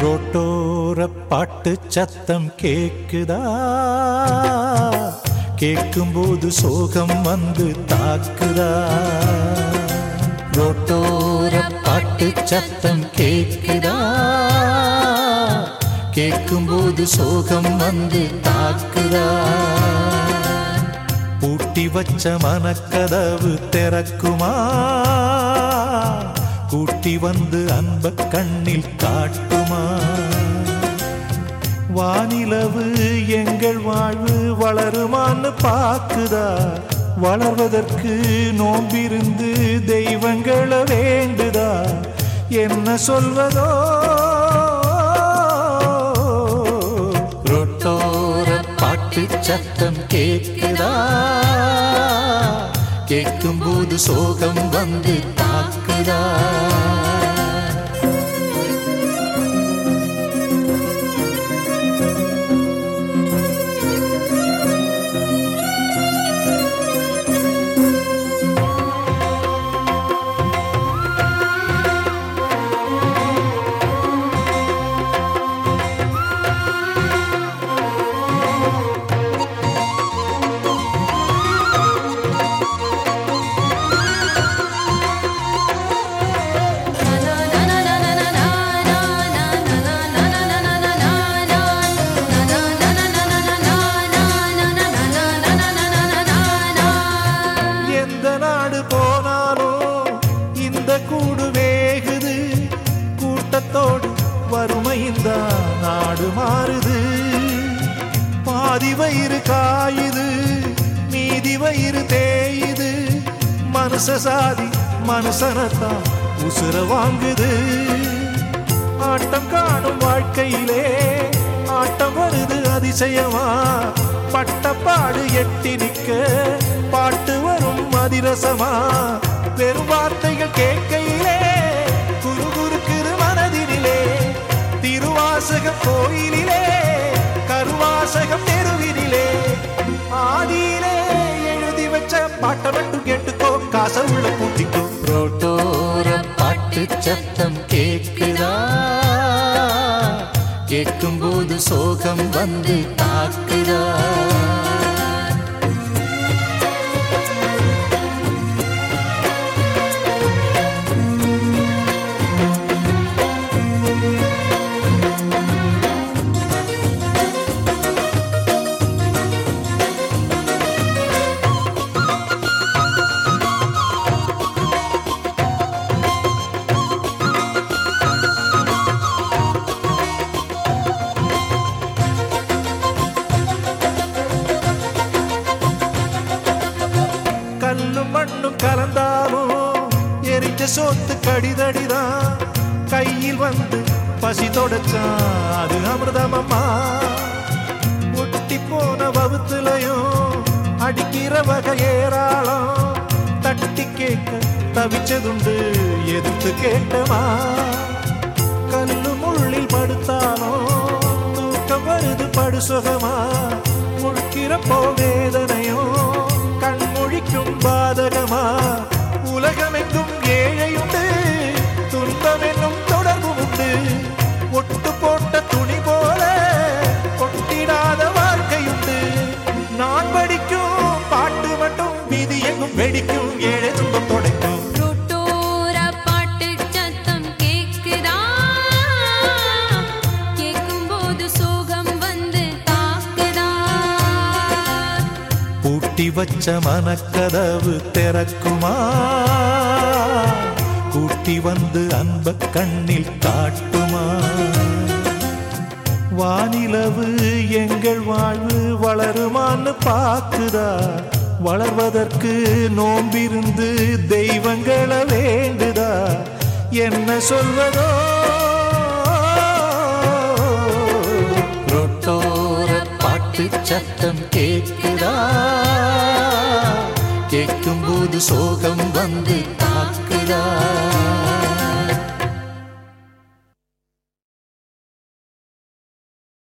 ரோட்டோர பாட்டு சத்தம் கேக்குதா கேட்கும்போது சோகம் வந்து தாக்குதா ரோட்டோர பாட்டு சத்தம் கேக்குதா கேட்கும்போது சோகம் வந்து தாக்குதா பூட்டி வச்ச மனக்கதவு திறக்குமா கூட்டி வந்து அன்ப கண்ணில் காட்டுமா வானிலவு எங்கள் வாழ்வு வளருமான்னு பாக்குதா வளர்வதற்கு நோம்பிருந்து தெய்வங்களை வேண்டுதா என்ன சொல்வதோ ரொட்டோர பாட்டு சத்தம் கேக்குதா கேட்கும்போது சோகம் வந்து தாக்குதா எந்த நாடு போனாலும் இந்த கூடு வேகுது கூட்டத்தோடு வறுமையின் தான் நாடு மாறுது பாதி வயிறு காயுது மீதி வயிறு தேயுது மனுஷ சாதி மனுஷனத்தான் உசுர வாங்குது ஆட்டம் காணும் வாழ்க்கையிலே ஆட்டம் வருது அதிசயமா பட்டப்பாடு எட்டி நிக்க பாட்டு வரும் அதிரசமா வெறும் வார்த்தைகள் கேட்கையிலே குரு குறுக்குது மனதினிலே திருவாசகம் கோயிலிலே கருவாசகம் தெருவினிலே ஆதியிலே எழுதி வச்ச பாட்டை மட்டும் கேட்டுக்கோ காசை உள்ள பூட்டிக்கோ ரோட்டோர பாட்டு சத்தம் கேக்குதா கேட்கும்போது சோகம் வந்து தாக்குதா கல்லும் மண்ணும் கலந்தாலும் எரிஞ்ச சோத்து கடிதடிதான் கையில் வந்து பசி தொடச்சான் அது அமிர்தமம்மா ஒட்டி போன வகுத்துலையும் அடிக்கிற வகை ஏராளம் தட்டி கேட்க தவிச்சதுண்டு எதிர்த்து கேட்டமா கல்லு முள்ளில் படுத்தாலும் தூக்கம் வருது படு சுகமா முழுக்கிறப்போ வேதனையும் கண் முழிக்கும் பாதகமா உலகமெங்கும் ஏழையுண்டு துன்பம் என்னும் தொடர்பு உண்டு ஒட்டு போட்ட துணி போல கொட்டிடாத வாழ்க்கையுண்டு நான் படிக்கும் பாட்டு மட்டும் விதி எங்கும் வெடிக்கும் ஏழை துன்பம் தொடைக்கும் ரோட்டோர பாட்டு சத்தம் கேக்குதா கேட்கும்போது சோகம் வந்து தாக்குதா பூட்டி வச்ச மனக்கதவு திறக்குமா கூட்டி வந்து அன்ப கண்ணில் காட்டுமா வானிலவு எங்கள் வாழ்வு வளருமான்னு பாக்குதா வளர்வதற்கு நோம்பிருந்து தெய்வங்களை வேண்டுதா என்ன சொல்வதோ ரொட்டோர பாட்டு சத்தம் கேக்குதா கேட்கும்போது சோகம் வந்து தாக்குதா